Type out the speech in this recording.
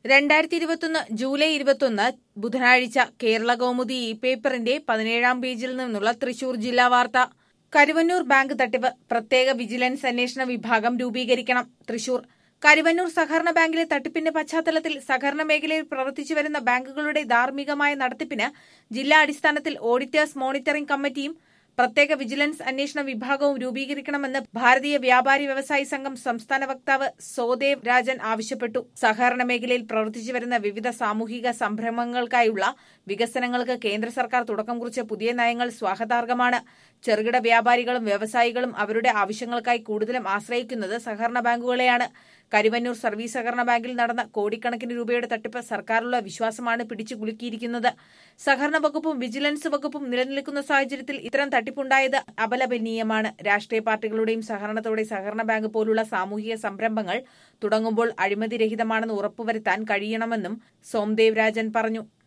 രണ്ടായിരത്തി ഇരുപത്തൊന്ന് ജൂലൈ ഇരുപത്തൊന്ന് ബുധനാഴ്ച കേരള കൗമുദി ഇ പേപ്പറിന്റെ പതിനേഴാം പേജിൽ നിന്നുള്ള തൃശൂർ ജില്ലാ വാർത്ത കരുവന്നൂർ ബാങ്ക് തട്ടിപ്പ് പ്രത്യേക വിജിലൻസ് അന്വേഷണ വിഭാഗം രൂപീകരിക്കണം തൃശൂർ കരുവന്നൂർ സഹകരണ ബാങ്കിലെ തട്ടിപ്പിന്റെ പശ്ചാത്തലത്തിൽ സഹകരണ മേഖലയിൽ പ്രവർത്തിച്ചു വരുന്ന ബാങ്കുകളുടെ ധാർമ്മികമായ നടത്തിപ്പിന് ജില്ലാ അടിസ്ഥാനത്തിൽ ഓഡിറ്റേഴ്സ് മോണിറ്ററിംഗ് കമ്മിറ്റിയും പ്രത്യേക വിജിലൻസ് അന്വേഷണ വിഭാഗവും രൂപീകരിക്കണമെന്ന് ഭാരതീയ വ്യാപാരി വ്യവസായി സംഘം സംസ്ഥാന വക്താവ് സോദേവ് രാജൻ ആവശ്യപ്പെട്ടു സഹകരണ മേഖലയിൽ പ്രവർത്തിച്ചു വരുന്ന വിവിധ സാമൂഹിക സംരംഭങ്ങൾക്കായുള്ള വികസനങ്ങൾക്ക് കേന്ദ്ര സർക്കാർ തുടക്കം കുറിച്ച പുതിയ നയങ്ങൾ സ്വാഗതാർഹമാണ് ചെറുകിട വ്യാപാരികളും വ്യവസായികളും അവരുടെ ആവശ്യങ്ങൾക്കായി കൂടുതലും ആശ്രയിക്കുന്നത് സഹകരണ ബാങ്കുകളെയാണ് കരുവന്നൂർ സർവീസ് സഹകരണ ബാങ്കിൽ നടന്ന കോടിക്കണക്കിന് രൂപയുടെ തട്ടിപ്പ് സർക്കാരുള്ള വിശ്വാസമാണ് പിടിച്ചു കുലുക്കിയിരിക്കുന്നത് സഹകരണ വകുപ്പും വിജിലൻസ് വകുപ്പും നിലനിൽക്കുന്ന സാഹചര്യത്തിൽ ഇത്തരം തട്ടിപ്പുണ്ടായത് അപലപനീയമാണ് രാഷ്ട്രീയ പാർട്ടികളുടെയും സഹകരണത്തോടെ സഹകരണ ബാങ്ക് പോലുള്ള സാമൂഹിക സംരംഭങ്ങൾ തുടങ്ങുമ്പോൾ അഴിമതിരഹിതമാണെന്ന് ഉറപ്പുവരുത്താൻ കഴിയണമെന്നും സോംദേവ് രാജൻ പറഞ്ഞു